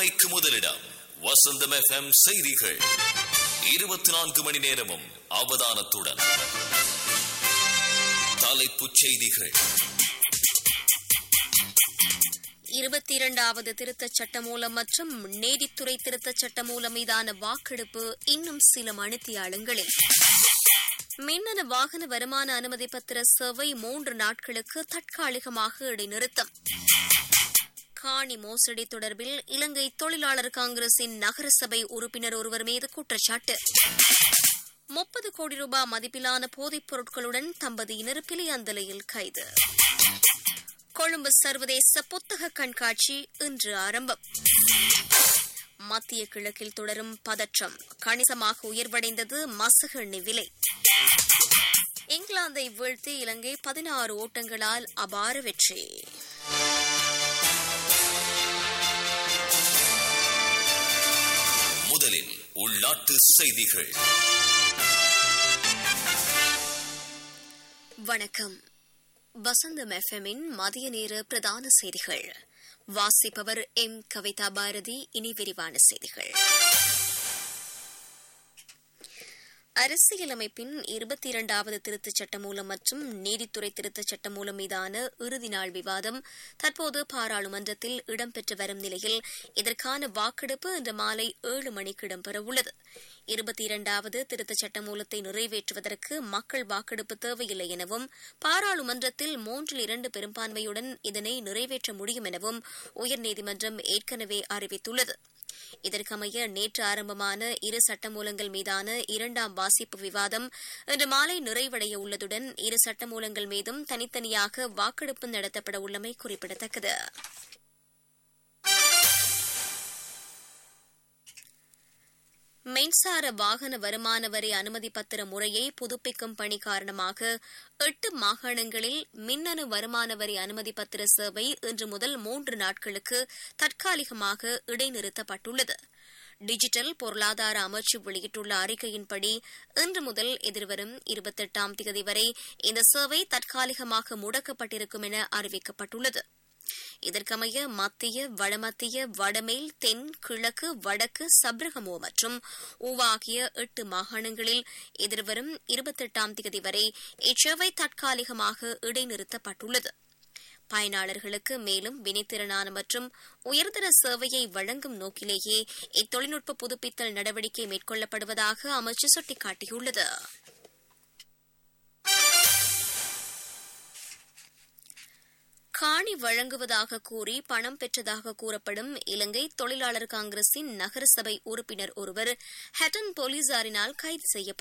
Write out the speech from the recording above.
மணிக்கு முதலிடம் வசந்தம் எஃப்எம் செய்திகள் இருபத்தி நான்கு மணி நேரமும் அவதானத்துடன் தலைப்புச் செய்திகள் இருபத்தி இரண்டாவது திருத்தச் சட்டமூலம் மற்றும் நீதித்துறை திருத்தச் சட்டமூலம் மீதான வாக்கெடுப்பு இன்னும் சில மணித்தியாலங்களில் மின்னணு வாகன வருமான அனுமதி பத்திர சேவை மூன்று நாட்களுக்கு தற்காலிகமாக இடைநிறுத்தம் காணி மோசடி தொடர்பில் இலங்கை தொழிலாளர் காங்கிரசின் நகரசபை உறுப்பினர் ஒருவர் மீது குற்றச்சாட்டு முப்பது கோடி ரூபாய் மதிப்பிலான போதைப் பொருட்களுடன் தம்பதியினர் பிலியந்தலையில் கைது கொழும்பு சர்வதேச புத்தக கண்காட்சி இன்று ஆரம்பம் மத்திய கிழக்கில் தொடரும் பதற்றம் கணிசமாக உயர்வடைந்தது மசகு எண்ணெய் விலை இங்கிலாந்தை வீழ்த்தி இலங்கை பதினாறு ஓட்டங்களால் அபார வெற்றி முதலில் உள்நாட்டு செய்திகள் வணக்கம் வசந்தம் எஃப்எம்மின் மதிய நேர பிரதான செய்திகள் வாசிப்பவர் எம் கவிதா பாரதி இனி விரிவான செய்திகள் அரசியலமைப்பின் இருபத்தி இரண்டாவது திருத்தச் சட்டமூலம் மற்றும் நீதித்துறை திருத்தச் சட்டமூலம் மீதான இறுதி நாள் விவாதம் தற்போது பாராளுமன்றத்தில் இடம்பெற்று வரும் நிலையில் இதற்கான வாக்கெடுப்பு இன்று மாலை ஏழு மணிக்கு இடம்பெறவுள்ளது இருபத்தி இரண்டாவது திருத்தச் சட்டமூலத்தை நிறைவேற்றுவதற்கு மக்கள் வாக்கெடுப்பு தேவையில்லை எனவும் பாராளுமன்றத்தில் மூன்றில் இரண்டு பெரும்பான்மையுடன் இதனை நிறைவேற்ற முடியும் எனவும் உயர்நீதிமன்றம் ஏற்கனவே அறிவித்துள்ளது இதற்கமைய நேற்று ஆரம்பமான இரு சட்டமூலங்கள் மீதான இரண்டாம் வாசிப்பு விவாதம் இன்று மாலை நிறைவடைய உள்ளதுடன் இரு சட்டமூலங்கள் மீதும் தனித்தனியாக வாக்கெடுப்பு நடத்தப்பட உள்ளமை குறிப்பிடத்தக்கது மின்சார வாகன வருமான வரி அனுமதி பத்திர முறையை புதுப்பிக்கும் பணி காரணமாக எட்டு மாகாணங்களில் மின்னணு வருமான வரி அனுமதி பத்திர சேவை இன்று முதல் மூன்று நாட்களுக்கு தற்காலிகமாக இடைநிறுத்தப்பட்டுள்ளது டிஜிட்டல் பொருளாதார அமைச்சு வெளியிட்டுள்ள அறிக்கையின்படி இன்று முதல் எதிர்வரும் இருபத்தெட்டாம் தேதி வரை இந்த சேவை தற்காலிகமாக முடக்கப்பட்டிருக்கும் என அறிவிக்கப்பட்டுள்ளது இதற்கமைய மத்திய வடமத்திய வடமேல் தென் கிழக்கு வடக்கு சப்ரகமோ மற்றும் ஊவா ஆகிய எட்டு மாகாணங்களில் எதிர்வரும் இருபத்தெட்டாம் தேதி வரை இச்சேவை தற்காலிகமாக இடைநிறுத்தப்பட்டுள்ளது பயனாளர்களுக்கு மேலும் வினைத்திறனான மற்றும் உயர்தர சேவையை வழங்கும் நோக்கிலேயே இத்தொழில்நுட்ப புதுப்பித்தல் நடவடிக்கை மேற்கொள்ளப்படுவதாக அமைச்சு சுட்டிக்காட்டியுள்ளது காணி வழங்குவதாக கூறி பணம் பெற்றதாக கூறப்படும் இலங்கை தொழிலாளர் காங்கிரசின் நகரசபை உறுப்பினர் ஒருவர் ஹட்டன் போலீசாரினால் கைது செய்யப்பட்டார்